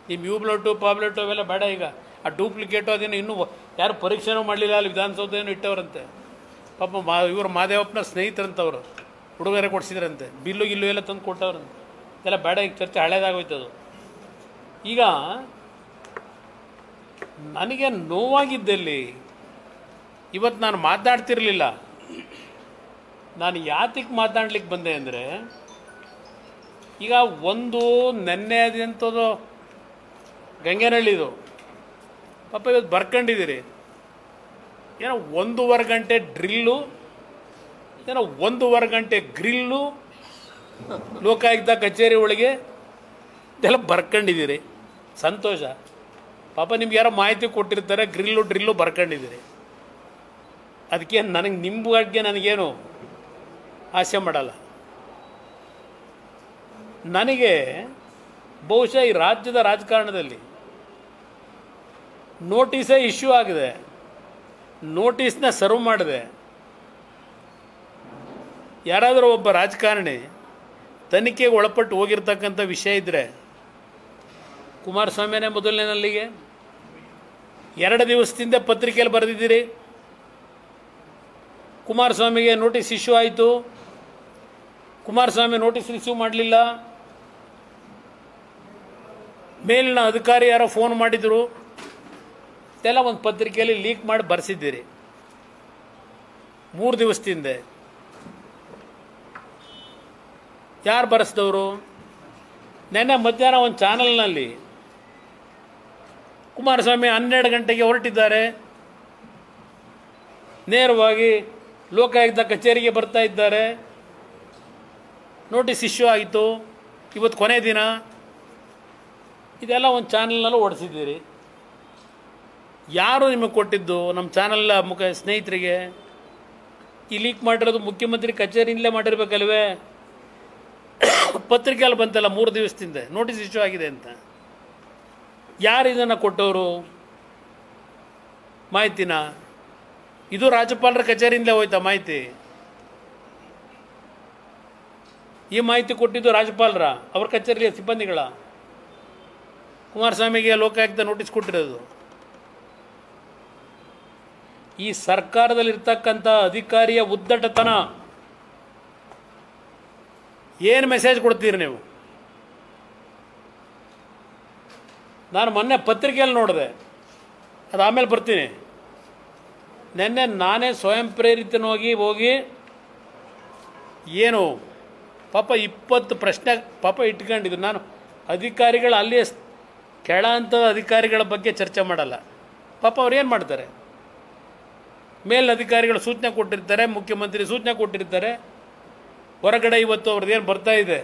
ನಿಮ್ಮ you blood ಪಾಬ್ಲೆಟು ಅವೆಲ್ಲ ಬೇಡ ಈಗ ಆ ಡೂಪ್ಲಿಕೇಟು ಅದೇನು ಇನ್ನೂ ಯಾರು ಪರೀಕ್ಷೆನೂ ಮಾಡಲಿಲ್ಲ ಅಲ್ಲಿ ವಿಧಾನಸೌಧೇನು ಇಟ್ಟವ್ರಂತೆ ಪಾಪ ಮಾ ಇವರು ಮಾದೇವಪ್ಪನ ಸ್ನೇಹಿತರಂತವ್ರು ಹುಡುಗರೇ ಕೊಡಿಸಿದ್ರಂತೆ ಬಿಲ್ಲು ಗಿಲ್ಲು ಎಲ್ಲ ತಂದು ಕೊಟ್ಟವ್ರಂತೆ ಇದೆಲ್ಲ ಬೇಡ ಈಗ ಚರ್ಚೆ ಹಳೇದಾಗೋಯ್ತದು ಈಗ ನನಗೆ ನೋವಾಗಿದ್ದಲ್ಲಿ ಇವತ್ತು ನಾನು ಮಾತಾಡ್ತಿರ್ಲಿಲ್ಲ ನಾನು ಯಾತಕ್ಕೆ ಮಾತಾಡ್ಲಿಕ್ಕೆ ಬಂದೆ ಅಂದರೆ ಈಗ ಒಂದು ನೆನ್ನೆ ಅದಂಥದ್ದು ಗಂಗೆನಹಳ್ಳಿದು ಪಾಪ ಇವತ್ತು ಬರ್ಕೊಂಡಿದ್ದೀರಿ ಏನೋ ಒಂದೂವರೆ ಗಂಟೆ ಡ್ರಿಲ್ಲು ಏನೋ ಒಂದೂವರೆ ಗಂಟೆ ಗ್ರಿಲ್ಲು ಲೋಕಾಯುಕ್ತ ಕಚೇರಿ ಒಳಗೆ ಇದೆಲ್ಲ ಬರ್ಕೊಂಡಿದ್ದೀರಿ ಸಂತೋಷ ಪಾಪ ನಿಮ್ಗೆ ಯಾರೋ ಮಾಹಿತಿ ಕೊಟ್ಟಿರ್ತಾರೆ ಗ್ರಿಲ್ಲು ಡ್ರಿಲ್ಲು ಬರ್ಕೊಂಡಿದ್ದೀರಿ ಅದಕ್ಕೆ ನನಗೆ ನಿಮ್ಮ ಬಗ್ಗೆ ನನಗೇನು ಆಸೆ ಮಾಡಲ್ಲ ನನಗೆ ಬಹುಶಃ ಈ ರಾಜ್ಯದ ರಾಜಕಾರಣದಲ್ಲಿ ನೋಟಿಸೇ ಇಶ್ಯೂ ಆಗಿದೆ ನೋಟಿಸ್ನ ಸರ್ವ್ ಮಾಡಿದೆ ಯಾರಾದರೂ ಒಬ್ಬ ರಾಜಕಾರಣಿ ತನಿಖೆಗೆ ಒಳಪಟ್ಟು ಹೋಗಿರ್ತಕ್ಕಂಥ ವಿಷಯ ಇದ್ದರೆ ಕುಮಾರಸ್ವಾಮಿನೇ ಮೊದಲನೇನಲ್ಲಿಗೆ ಎರಡು ದಿವಸದಿಂದ ಪತ್ರಿಕೆಯಲ್ಲಿ ಬರೆದಿದ್ದೀರಿ ಕುಮಾರಸ್ವಾಮಿಗೆ ನೋಟಿಸ್ ಇಶ್ಯೂ ಆಯಿತು ಕುಮಾರಸ್ವಾಮಿ ನೋಟಿಸ್ ರಿಸೀವ್ ಮಾಡಲಿಲ್ಲ ಮೇಲಿನ ಅಧಿಕಾರಿ ಯಾರೋ ಫೋನ್ ಮಾಡಿದರು ಇದೆಲ್ಲ ಒಂದು ಪತ್ರಿಕೆಯಲ್ಲಿ ಲೀಕ್ ಮಾಡಿ ಬರೆಸಿದ್ದೀರಿ ಮೂರು ದಿವಸದಿಂದ ಯಾರು ಬರೆಸಿದವರು ನೆನ್ನೆ ಮಧ್ಯಾಹ್ನ ಒಂದು ಚಾನಲ್ನಲ್ಲಿ ಕುಮಾರಸ್ವಾಮಿ ಹನ್ನೆರಡು ಗಂಟೆಗೆ ಹೊರಟಿದ್ದಾರೆ ನೇರವಾಗಿ ಲೋಕಾಯುಕ್ತ ಕಚೇರಿಗೆ ಬರ್ತಾ ಇದ್ದಾರೆ ನೋಟಿಸ್ ಇಶ್ಯೂ ಆಯಿತು ಇವತ್ತು ಕೊನೆ ದಿನ ಇದೆಲ್ಲ ಒಂದು ಚಾನಲ್ನಲ್ಲೂ ಓಡಿಸಿದ್ದೀರಿ ಯಾರು ನಿಮಗೆ ಕೊಟ್ಟಿದ್ದು ನಮ್ಮ ಚಾನಲ್ ಮುಖ ಸ್ನೇಹಿತರಿಗೆ ಈ ಲೀಕ್ ಮಾಡಿರೋದು ಮುಖ್ಯಮಂತ್ರಿ ಕಚೇರಿಯಿಂದಲೇ ಮಾಡಿರ್ಬೇಕಲ್ವೇ ಪತ್ರಿಕೆಯಲ್ಲಿ ಬಂತಲ್ಲ ಮೂರು ದಿವಸದಿಂದ ನೋಟಿಸ್ ಇಶ್ಯೂ ಆಗಿದೆ ಅಂತ ಯಾರು ಇದನ್ನು ಕೊಟ್ಟವರು ಮಾಹಿತಿನ ಇದು ರಾಜ್ಯಪಾಲರ ಕಚೇರಿಯಿಂದಲೇ ಹೋಯ್ತಾ ಮಾಹಿತಿ ಈ ಮಾಹಿತಿ ಕೊಟ್ಟಿದ್ದು ರಾಜ್ಯಪಾಲರ ಅವ್ರ ಕಚೇರಿಯ ಸಿಬ್ಬಂದಿಗಳ ಕುಮಾರಸ್ವಾಮಿಗೆ ಲೋಕಾಯುಕ್ತ ನೋಟಿಸ್ ಕೊಟ್ಟಿರೋದು ಈ ಸರ್ಕಾರದಲ್ಲಿರ್ತಕ್ಕಂಥ ಅಧಿಕಾರಿಯ ಉದ್ದಟತನ ಏನು ಮೆಸೇಜ್ ಕೊಡ್ತೀರಿ ನೀವು ನಾನು ಮೊನ್ನೆ ಪತ್ರಿಕೆಯಲ್ಲಿ ನೋಡಿದೆ ಅದು ಆಮೇಲೆ ಬರ್ತೀನಿ ನಿನ್ನೆ ನಾನೇ ಸ್ವಯಂ ಪ್ರೇರಿತನಾಗಿ ಹೋಗಿ ಏನು ಪಾಪ ಇಪ್ಪತ್ತು ಪ್ರಶ್ನೆ ಪಾಪ ಇಟ್ಕೊಂಡಿದ್ದು ನಾನು ಅಧಿಕಾರಿಗಳು ಅಲ್ಲಿ ಕೆಳ ಹಂತದ ಅಧಿಕಾರಿಗಳ ಬಗ್ಗೆ ಚರ್ಚೆ ಮಾಡಲ್ಲ ಪಾಪ ಅವ್ರು ಏನು ಮಾಡ್ತಾರೆ ಮೇಲ್ ಅಧಿಕಾರಿಗಳು ಸೂಚನೆ ಕೊಟ್ಟಿರ್ತಾರೆ ಮುಖ್ಯಮಂತ್ರಿ ಸೂಚನೆ ಕೊಟ್ಟಿರ್ತಾರೆ ಹೊರಗಡೆ ಇವತ್ತು ಅವ್ರದ್ದು ಏನು ಬರ್ತಾ ಇದೆ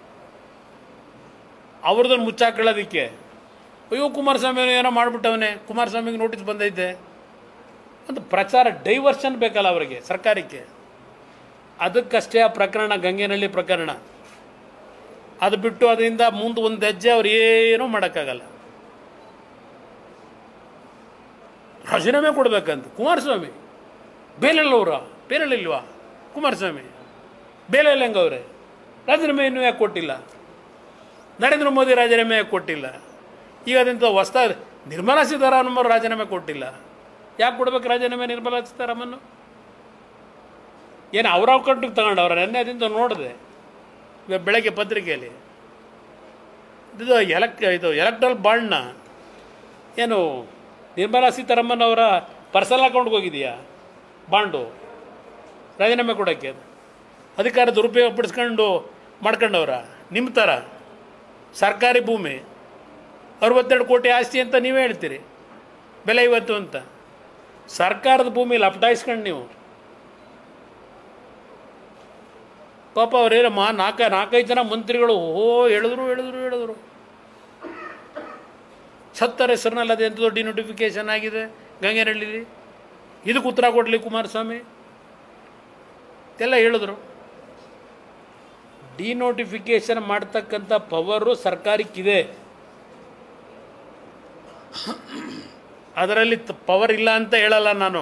ಅವ್ರದ್ದನ್ನು ಮುಚ್ಚಾಕೊಳ್ಳೋದಕ್ಕೆ ಅಯ್ಯೋ ಕುಮಾರಸ್ವಾಮಿ ಏನೋ ಮಾಡಿಬಿಟ್ಟವನೇ ಕುಮಾರಸ್ವಾಮಿಗೆ ನೋಟಿಸ್ ಬಂದೈತೆ ಅಂತ ಪ್ರಚಾರ ಡೈವರ್ಷನ್ ಬೇಕಲ್ಲ ಅವರಿಗೆ ಸರ್ಕಾರಕ್ಕೆ ಅದಕ್ಕಷ್ಟೇ ಆ ಪ್ರಕರಣ ಗಂಗೆನಹಳ್ಳಿ ಪ್ರಕರಣ ಅದು ಬಿಟ್ಟು ಅದರಿಂದ ಮುಂದೆ ಒಂದು ಹೆಜ್ಜೆ ಅವ್ರು ಏನೂ ಮಾಡೋಕ್ಕಾಗಲ್ಲ ರಾಜೀನಾಮೆ ಕೊಡ್ಬೇಕಂತ ಕುಮಾರಸ್ವಾಮಿ ಬೇಲೆಲ್ಲವ್ರ ಬೇಲೆಲ್ಲಿಲ್ವಾ ಕುಮಾರಸ್ವಾಮಿ ಬೇಲೆಲ್ಲ ಹೆಂಗವ್ರೆ ರಾಜೀನಾಮೆ ಇನ್ನೂ ಯಾಕೆ ಕೊಟ್ಟಿಲ್ಲ ನರೇಂದ್ರ ಮೋದಿ ರಾಜೀನಾಮೆ ಯಾಕೆ ಕೊಟ್ಟಿಲ್ಲ ಈಗ ಅದಂತ ಹೊಸ್ತ ನಿರ್ಮಲಾ ಸೀತಾರಾಮನ್ ಅವರು ರಾಜೀನಾಮೆ ಕೊಟ್ಟಿಲ್ಲ ಯಾಕೆ ಕೊಡ್ಬೇಕು ರಾಜೀನಾಮೆ ನಿರ್ಮಲಾ ಸೀತಾರಾಮನ್ ಏನು ಅವ್ರ ಅಕೌಂಟಿಗೆ ತಗೊಂಡವ್ರ ನೆನ್ನೆ ಅದಿಂದ ನೋಡಿದೆ ಇವಾಗ ಬೆಳಗ್ಗೆ ಪತ್ರಿಕೆಯಲ್ಲಿ ಇದು ಎಲೆಕ್ ಇದು ಎಲೆಕ್ಟ್ರಲ್ ಬಾಂಡ್ನ ಏನು ನಿರ್ಮಲಾ ಸೀತಾರಾಮನ್ ಅವರ ಪರ್ಸನಲ್ ಅಕೌಂಟ್ಗೆ ಹೋಗಿದೆಯಾ ಬಾಂಡು ರಾಜೀನಾಮೆ ಕೊಡೋಕ್ಕೆ ಅಧಿಕಾರ ದುರುಪಯೋಗ ಪಡಿಸ್ಕೊಂಡು ಮಾಡ್ಕೊಂಡವ್ರ ನಿಮ್ಮ ಥರ ಸರ್ಕಾರಿ ಭೂಮಿ ಅರವತ್ತೆರಡು ಕೋಟಿ ಆಸ್ತಿ ಅಂತ ನೀವೇ ಹೇಳ್ತೀರಿ ಬೆಲೆ ಇವತ್ತು ಅಂತ ಸರ್ಕಾರದ ಭೂಮಿ ಲಪಟಾಯಿಸ್ಕೊಂಡು ನೀವು ಪಾಪ ಅವರೇನು ಮಾ ನಾಲ್ಕ ನಾಲ್ಕೈದು ಜನ ಮಂತ್ರಿಗಳು ಓ ಹೇಳಿದ್ರು ಹೇಳಿದ್ರು ಹೇಳಿದ್ರು ಸತ್ತರ ಹೆಸರಿನಲ್ಲಿ ಅದೇ ಎಂಥದ್ದು ಡಿನೋಟಿಫಿಕೇಶನ್ ಆಗಿದೆ ಗಂಗೆನಹಳ್ಳಿಲಿ ಇದಕ್ಕೆ ಉತ್ತರ ಕೊಡಲಿ ಕುಮಾರಸ್ವಾಮಿ ಎಲ್ಲ ಹೇಳಿದ್ರು ಡಿನೋಟಿಫಿಕೇಶನ್ ಮಾಡ್ತಕ್ಕಂಥ ಪವರು ಸರ್ಕಾರಕ್ಕಿದೆ ಅದರಲ್ಲಿ ಪವರ್ ಇಲ್ಲ ಅಂತ ಹೇಳಲ್ಲ ನಾನು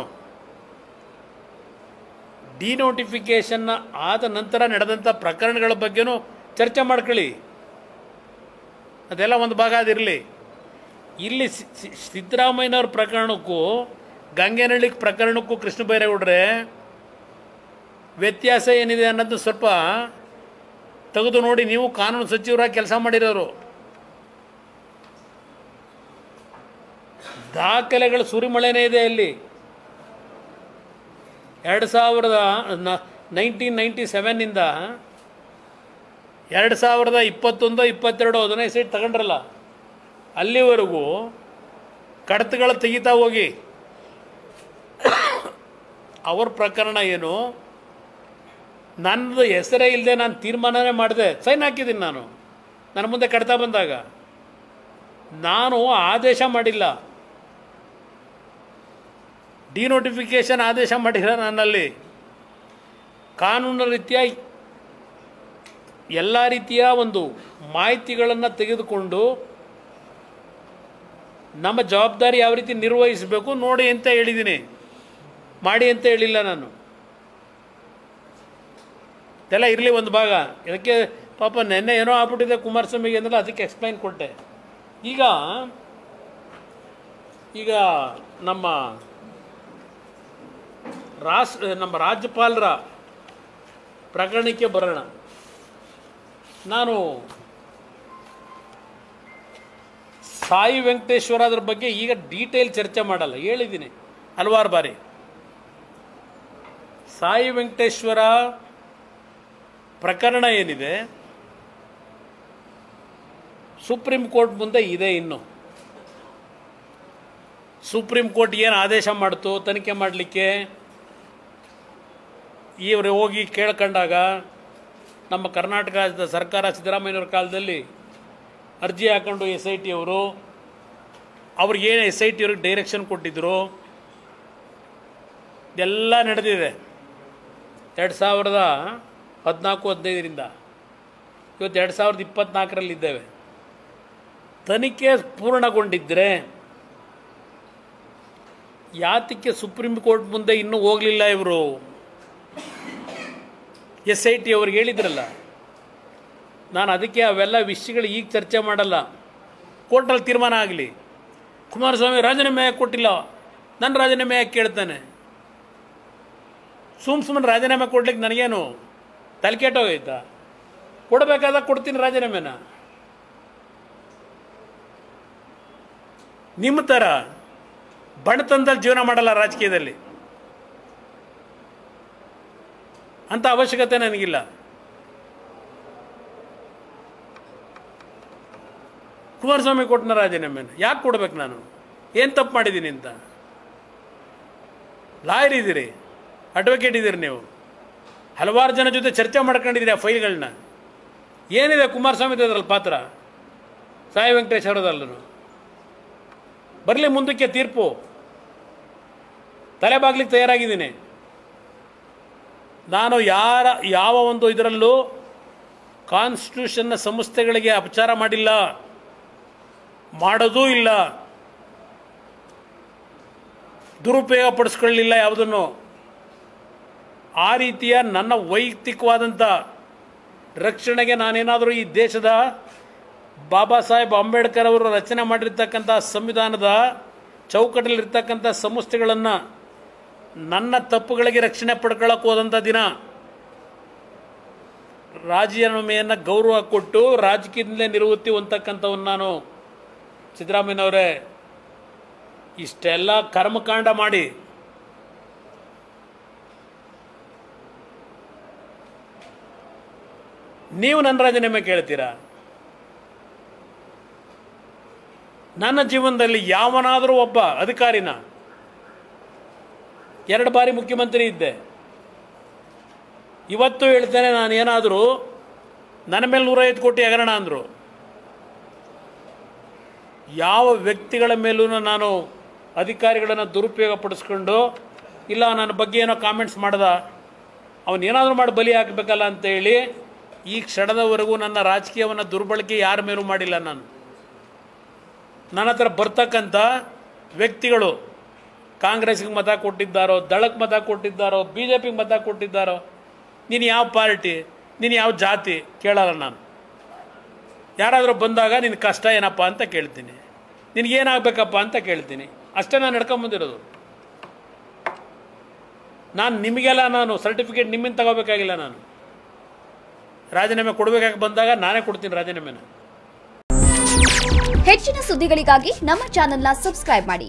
ಡಿನೋಟಿಫಿಕೇಷನ್ನ ಆದ ನಂತರ ನಡೆದಂಥ ಪ್ರಕರಣಗಳ ಬಗ್ಗೆನೂ ಚರ್ಚೆ ಮಾಡ್ಕೊಳ್ಳಿ ಅದೆಲ್ಲ ಒಂದು ಭಾಗ ಅದಿರಲಿ ಇಲ್ಲಿ ಸಿ- ಸಿ- ಸಿದ್ದರಾಮಯ್ಯನವ್ರ ಪ್ರಕರಣಕ್ಕೂ ಗಂಗೇನಹಳ್ಳಿ ಪ್ರಕರಣಕ್ಕೂ ಕೃಷ್ಣ ಬೈರೇಗೌಡ್ರೆ ವ್ಯತ್ಯಾಸ ಏನಿದೆ ಅನ್ನೋದು ಸ್ವಲ್ಪ ತೆಗೆದು ನೋಡಿ ನೀವು ಕಾನೂನು ಸಚಿವರಾಗಿ ಕೆಲಸ ಮಾಡಿರೋರು ದಾಖಲೆಗಳು ಸುರಿಮಳೆನೇ ಇದೆ ಅಲ್ಲಿ ಎರಡು ಸಾವಿರದ ನೈನ್ಟೀನ್ ನೈಂಟಿ ಸೆವೆನ್ನಿಂದ ಎರಡು ಸಾವಿರದ ಇಪ್ಪತ್ತೊಂದು ಇಪ್ಪತ್ತೆರಡು ಹದಿನೈದು ಸೀಟ್ ತಗೊಂಡ್ರಲ್ಲ ಅಲ್ಲಿವರೆಗೂ ಕಡತಗಳು ತೆಗಿತಾ ಹೋಗಿ ಅವ್ರ ಪ್ರಕರಣ ಏನು ನನ್ನದು ಹೆಸರೇ ಇಲ್ಲದೆ ನಾನು ತೀರ್ಮಾನನೇ ಮಾಡಿದೆ ಸೈನ್ ಹಾಕಿದ್ದೀನಿ ನಾನು ನನ್ನ ಮುಂದೆ ಕಡ್ತಾ ಬಂದಾಗ ನಾನು ಆದೇಶ ಮಾಡಿಲ್ಲ ಡಿನೋಟಿಫಿಕೇಶನ್ ಆದೇಶ ಮಾಡಿಲ್ಲ ನನ್ನಲ್ಲಿ ಕಾನೂನು ರೀತಿಯ ಎಲ್ಲ ರೀತಿಯ ಒಂದು ಮಾಹಿತಿಗಳನ್ನು ತೆಗೆದುಕೊಂಡು ನಮ್ಮ ಜವಾಬ್ದಾರಿ ಯಾವ ರೀತಿ ನಿರ್ವಹಿಸಬೇಕು ನೋಡಿ ಅಂತ ಹೇಳಿದ್ದೀನಿ ಮಾಡಿ ಅಂತ ಹೇಳಿಲ್ಲ ನಾನು ಇದೆಲ್ಲ ಇರಲಿ ಒಂದು ಭಾಗ ಇದಕ್ಕೆ ಪಾಪ ನೆನ್ನೆ ಏನೋ ಆಗ್ಬಿಟ್ಟಿದೆ ಕುಮಾರಸ್ವಾಮಿಗೆ ಅಂದ್ರೆ ಅದಕ್ಕೆ ಎಕ್ಸ್ಪ್ಲೈನ್ ಕೊಟ್ಟೆ ಈಗ ಈಗ ನಮ್ಮ ರಾಷ್ಟ್ರ ನಮ್ಮ ರಾಜ್ಯಪಾಲರ ಪ್ರಕರಣಕ್ಕೆ ಬರೋಣ ನಾನು ಸಾಯಿ ವೆಂಕಟೇಶ್ವರ ಅದ್ರ ಬಗ್ಗೆ ಈಗ ಡೀಟೇಲ್ ಚರ್ಚೆ ಮಾಡಲ್ಲ ಹೇಳಿದ್ದೀನಿ ಹಲವಾರು ಬಾರಿ ಸಾಯಿ ವೆಂಕಟೇಶ್ವರ ಪ್ರಕರಣ ಏನಿದೆ ಸುಪ್ರೀಂ ಕೋರ್ಟ್ ಮುಂದೆ ಇದೆ ಇನ್ನು ಸುಪ್ರೀಂ ಕೋರ್ಟ್ ಏನು ಆದೇಶ ಮಾಡ್ತು ತನಿಖೆ ಮಾಡಲಿಕ್ಕೆ ಇವರು ಹೋಗಿ ಕೇಳ್ಕೊಂಡಾಗ ನಮ್ಮ ಕರ್ನಾಟಕ ರಾಜ್ಯದ ಸರ್ಕಾರ ಸಿದ್ದರಾಮಯ್ಯವ್ರ ಕಾಲದಲ್ಲಿ ಅರ್ಜಿ ಹಾಕೊಂಡು ಎಸ್ ಐ ಟಿ ಅವರು ಅವ್ರಿಗೆ ಏನು ಎಸ್ ಐ ಟಿ ಅವ್ರಿಗೆ ಡೈರೆಕ್ಷನ್ ಕೊಟ್ಟಿದ್ರು ಇದೆಲ್ಲ ನಡೆದಿದೆ ಎರಡು ಸಾವಿರದ ಹದಿನಾಲ್ಕು ಹದಿನೈದರಿಂದ ಇವತ್ತು ಎರಡು ಸಾವಿರದ ಇಪ್ಪತ್ತ್ನಾಲ್ಕರಲ್ಲಿ ಇದ್ದೇವೆ ತನಿಖೆ ಪೂರ್ಣಗೊಂಡಿದ್ದರೆ ಯಾತಕ್ಕೆ ಸುಪ್ರೀಂ ಕೋರ್ಟ್ ಮುಂದೆ ಇನ್ನೂ ಹೋಗಲಿಲ್ಲ ಇವರು ಎಸ್ ಐ ಟಿ ಅವ್ರಿಗೆ ಹೇಳಿದ್ರಲ್ಲ ನಾನು ಅದಕ್ಕೆ ಅವೆಲ್ಲ ವಿಷಯಗಳು ಈಗ ಚರ್ಚೆ ಮಾಡಲ್ಲ ಕೋರ್ಟಲ್ಲಿ ತೀರ್ಮಾನ ಆಗಲಿ ಕುಮಾರಸ್ವಾಮಿ ರಾಜೀನಾಮೆ ಯಾಕೆ ಕೊಟ್ಟಿಲ್ಲ ನನ್ನ ರಾಜೀನಾಮೆ ಯಾಕೆ ಕೇಳ್ತಾನೆ ಸುಮ್ ಸುಮ್ಮನೆ ರಾಜೀನಾಮೆ ಕೊಡ್ಲಿಕ್ಕೆ ನನಗೇನು ತಲೆ ಕೆಟ್ಟೋಗೈತಾ ಕೊಡಬೇಕಾದಾಗ ಕೊಡ್ತೀನಿ ರಾಜೀನಾಮೆನ ನಿಮ್ಮ ಥರ ಬಣತನದಲ್ಲಿ ಜೀವನ ಮಾಡಲ್ಲ ರಾಜಕೀಯದಲ್ಲಿ ಅಂತ ಅವಶ್ಯಕತೆ ನನಗಿಲ್ಲ ಕುಮಾರಸ್ವಾಮಿ ಕೊಟ್ಟನ ರಾಜೀನಾಮೆನ ಯಾಕೆ ಕೊಡ್ಬೇಕು ನಾನು ಏನು ತಪ್ಪು ಮಾಡಿದ್ದೀನಿ ಅಂತ ಲಾಯರ್ ಇದ್ದೀರಿ ಅಡ್ವೊಕೇಟ್ ಇದ್ದೀರಿ ನೀವು ಹಲವಾರು ಜನ ಜೊತೆ ಚರ್ಚೆ ಮಾಡ್ಕೊಂಡಿದ್ದೀರಿ ಆ ಫೈಲ್ಗಳನ್ನ ಏನಿದೆ ಕುಮಾರಸ್ವಾಮಿ ಅದ್ರಲ್ಲಿ ಪಾತ್ರ ಸಾಯಿ ವೆಂಕಟೇಶ್ ಅವರದಲ್ಲೂ ಬರಲಿ ಮುಂದಕ್ಕೆ ತೀರ್ಪು ತಲೆ ಬಾಗ್ಲಿಕ್ಕೆ ತಯಾರಾಗಿದ್ದೀನಿ ನಾನು ಯಾರ ಯಾವ ಒಂದು ಇದರಲ್ಲೂ ಕಾನ್ಸ್ಟಿಟ್ಯೂಷನ್ನ ಸಂಸ್ಥೆಗಳಿಗೆ ಅಪಚಾರ ಮಾಡಿಲ್ಲ ಮಾಡೋದೂ ಇಲ್ಲ ದುರುಪಯೋಗ ಪಡಿಸ್ಕೊಳ್ಳಿಲ್ಲ ಯಾವುದನ್ನು ಆ ರೀತಿಯ ನನ್ನ ವೈಯಕ್ತಿಕವಾದಂಥ ರಕ್ಷಣೆಗೆ ನಾನೇನಾದರೂ ಈ ದೇಶದ ಬಾಬಾ ಸಾಹೇಬ್ ಅಂಬೇಡ್ಕರ್ ಅವರು ರಚನೆ ಮಾಡಿರ್ತಕ್ಕಂಥ ಸಂವಿಧಾನದ ಚೌಕಟ್ಟಲ್ಲಿರ್ತಕ್ಕಂಥ ಸಂಸ್ಥೆಗಳನ್ನು ನನ್ನ ತಪ್ಪುಗಳಿಗೆ ರಕ್ಷಣೆ ಪಡ್ಕೊಳ್ಳೋಕೆ ಹೋದಂಥ ದಿನ ರಾಜೀನಾಮೆಯನ್ನು ಗೌರವ ಕೊಟ್ಟು ರಾಜಕೀಯದಿಂದಲೇ ನಿವೃತ್ತಿ ಹೊಂದತಕ್ಕಂಥವನ್ನು ನಾನು ಸಿದ್ದರಾಮಯ್ಯನವರೇ ಇಷ್ಟೆಲ್ಲ ಕರ್ಮಕಾಂಡ ಮಾಡಿ ನೀವು ನನ್ನ ರಾಜೀನಾಮೆ ಕೇಳ್ತೀರಾ ನನ್ನ ಜೀವನದಲ್ಲಿ ಯಾವನಾದರೂ ಒಬ್ಬ ಅಧಿಕಾರಿನ ಎರಡು ಬಾರಿ ಮುಖ್ಯಮಂತ್ರಿ ಇದ್ದೆ ಇವತ್ತು ಹೇಳ್ತೇನೆ ನಾನು ಏನಾದರೂ ನನ್ನ ಮೇಲೆ ನೂರೈವತ್ತು ಕೋಟಿ ಹಗರಣ ಅಂದರು ಯಾವ ವ್ಯಕ್ತಿಗಳ ಮೇಲೂ ನಾನು ಅಧಿಕಾರಿಗಳನ್ನು ದುರುಪಯೋಗ ಪಡಿಸ್ಕೊಂಡು ಇಲ್ಲ ನನ್ನ ಬಗ್ಗೆ ಏನೋ ಕಾಮೆಂಟ್ಸ್ ಮಾಡ್ದ ಅವನು ಏನಾದರೂ ಮಾಡಿ ಬಲಿ ಹಾಕಬೇಕಲ್ಲ ಅಂತೇಳಿ ಈ ಕ್ಷಣದವರೆಗೂ ನನ್ನ ರಾಜಕೀಯವನ್ನು ದುರ್ಬಳಕೆ ಯಾರ ಮೇಲೂ ಮಾಡಿಲ್ಲ ನಾನು ನನ್ನ ಹತ್ರ ಬರ್ತಕ್ಕಂಥ ವ್ಯಕ್ತಿಗಳು ಕಾಂಗ್ರೆಸ್ಗೆ ಮತ ಕೊಟ್ಟಿದ್ದಾರೋ ದಳಕ್ಕೆ ಮತ ಕೊಟ್ಟಿದ್ದಾರೋ ಬಿ ಜೆ ಪಿಗೆ ಮತ ಕೊಟ್ಟಿದ್ದಾರೋ ನೀನು ಯಾವ ಪಾರ್ಟಿ ನೀನು ಯಾವ ಜಾತಿ ಕೇಳಲ್ಲ ನಾನು ಯಾರಾದರೂ ಬಂದಾಗ ನಿನ್ನ ಕಷ್ಟ ಏನಪ್ಪ ಅಂತ ಕೇಳ್ತೀನಿ ನಿನಗೇನಾಗಬೇಕಪ್ಪ ಅಂತ ಕೇಳ್ತೀನಿ ಅಷ್ಟೇ ನಾನು ನಡ್ಕೊಂಬಂದಿರೋದು ನಾನು ನಿಮಗೆಲ್ಲ ನಾನು ಸರ್ಟಿಫಿಕೇಟ್ ನಿಮ್ಮಿಂದ ತಗೋಬೇಕಾಗಿಲ್ಲ ನಾನು ರಾಜೀನಾಮೆ ಕೊಡಬೇಕಾಗಿ ಬಂದಾಗ ನಾನೇ ಕೊಡ್ತೀನಿ ರಾಜೀನಾಮೆನ ಹೆಚ್ಚಿನ ಸುದ್ದಿಗಳಿಗಾಗಿ ನಮ್ಮ ಚಾನೆಲ್ನ ಸಬ್ಸ್ಕ್ರೈಬ್ ಮಾಡಿ